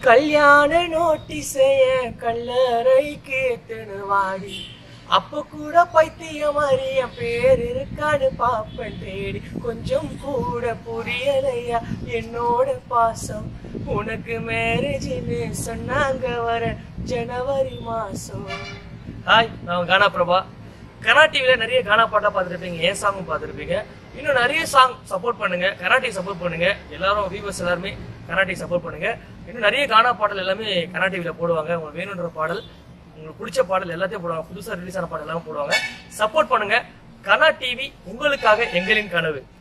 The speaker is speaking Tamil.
கல்யாண நோட்டீஸைய கல்லறைக்கு வாடி அப்ப கூட பைத்தியம் மாதிரி என் பேர் இருக்கான்னு பாப்பேன் தேடி கொஞ்சம் கூட புரியலையா என்னோட பாசம் உனக்கு மேரேஜ்னு சொன்னாங்க வர ஜனவரி மாசம் ஹாய் நான் கானா பிரபா கனா டிவில நிறைய கானா பாட்டா பார்த்துருப்பீங்க என் சாங்கும் பார்த்துருப்பீங்க இன்னும் நிறைய சாங் சப்போர்ட் பண்ணுங்க கராட்டி சப்போர்ட் பண்ணுங்க எல்லாரும் வியூவர்ஸ் எல்லாருமே கராட்டி சப்போர்ட் பண்ணுங்க இன்னும் நிறைய கானா பாடல் எல்லாமே கனா டிவில போடுவாங்க உங்களுக்கு வேணுன்ற பாடல் உங்களுக்கு பிடிச்ச பாடல் எல்லாத்தையும் போடுவாங்க புதுசா ரிலீஸ் ஆன பாடல் எல்லாம் போடுவாங்க சப்போர்ட் பண்ணுங்க கனா டிவி உங்களுக்காக எங்களின் கனவு